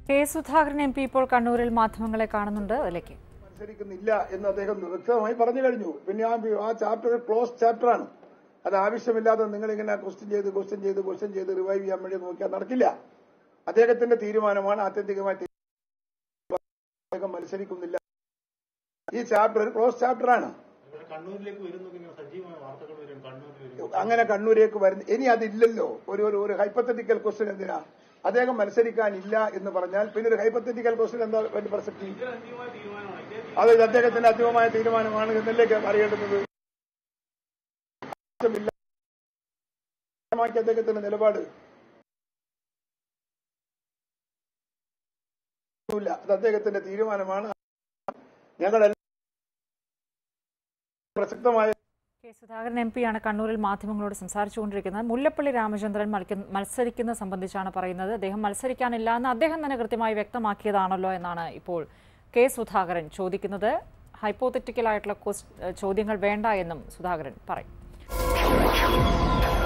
K Sudhakaran M P ഇപ്പോൾ കണ്ണൂരിൽ മാധ്യമങ്ങളെ കാണുന്നുണ്ട് അതിലേക്ക് മത്സരിക്കുന്നില്ല എന്ന് അദ്ദേഹം വ്യക്തമായി പറഞ്ഞു കഴിഞ്ഞു പിന്നെ ആ ആ ചാപ്റ്റർ ക്ലോസ് ചാപ്റ്ററാണ് അത് ആവശ്യമില്ലാതെ നിങ്ങൾ ഇങ്ങനെ ക്വസ്റ്റ്യൻ ചെയ്ത് ക്വസ്റ്റ്യൻ ചെയ്ത് ക്വസ്റ്റ്യൻ ചെയ്ത് റിവൈവ് ചെയ്യാൻ വേണ്ടി നോക്കിയാൽ നടക്കില്ല അദ്ദേഹത്തിന്റെ തീരുമാനമാണ് ആത്യന്തികമായ തീരുമാനം. അദ്ദേഹം മത്സരിക്കുന്നില്ല ഈ ചാപ്റ്റർ ഒരു ക്ലോസ് ചാപ്റ്ററാണ് ഇവിടെ കണ്ണൂരിലേക്ക് വരുന്നൊക്കെ ഇങ്ങനെ സജീവമായ വാർത്തകൾ വരും കണ്ണൂരിൽ വരും അങ്ങനെ കണ്ണൂരേക്ക് വരുന്ന ഇനി അതില്ലല്ലോ ഒരു ഒരു ഒരു ഹൈപ്പത്തറ്റിക്കൽ ക്വസ്റ്റ്യൻ എന്തിനാ അദ്ദേഹം മത്സരിക്കാനില്ല എന്ന് പറഞ്ഞാൽ പിന്നെ ഒരു ഹൈപ്പത്തറ്റിക്കൽ ക്വസ്റ്റ്യൻ എന്താ വലിയ പ്രസക്തി അത് ഇത് അദ്ദേഹത്തിന്റെ അന്തിമമായ തീരുമാനമാണ് എന്നല്ലേ അറിയേണ്ടുന്നത് ആവശ്യമില്ല. വ്യക്തമാക്കിയ അദ്ദേഹത്തിന്റെ നിലപാട് ഇല്ല. അത് അദ്ദേഹത്തിന്റെ തീരുമാനമാണ് ഞങ്ങൾ പ്രസക്തമായ കെ സുധാകരൻ എം പിയാണ് കണ്ണൂരിൽ മാധ്യമങ്ങളോട് സംസാരിച്ചുകൊണ്ടിരിക്കുന്നത് മുല്ലപ്പള്ളി രാമചന്ദ്രൻ മത്സ- മത്സരിക്കുന്ന സംബന്ധിച്ചാണ് പറയുന്നത് അദ്ദേഹം മത്സരിക്കാനില്ല എന്ന് അദ്ദേഹം തന്നെ കൃത്യമായി വ്യക്തമാക്കിയതാണല്ലോ എന്നാണ് ഇപ്പോൾ കെ സുധാകരൻ ചോദിക്കുന്നത് ഹൈപ്പോത്തറ്റിക്കൽ ആയിട്ടുള്ള ക്വസ്- ചോദ്യങ്ങൾ വേണ്ട എന്നും സുധാകരൻ പറയും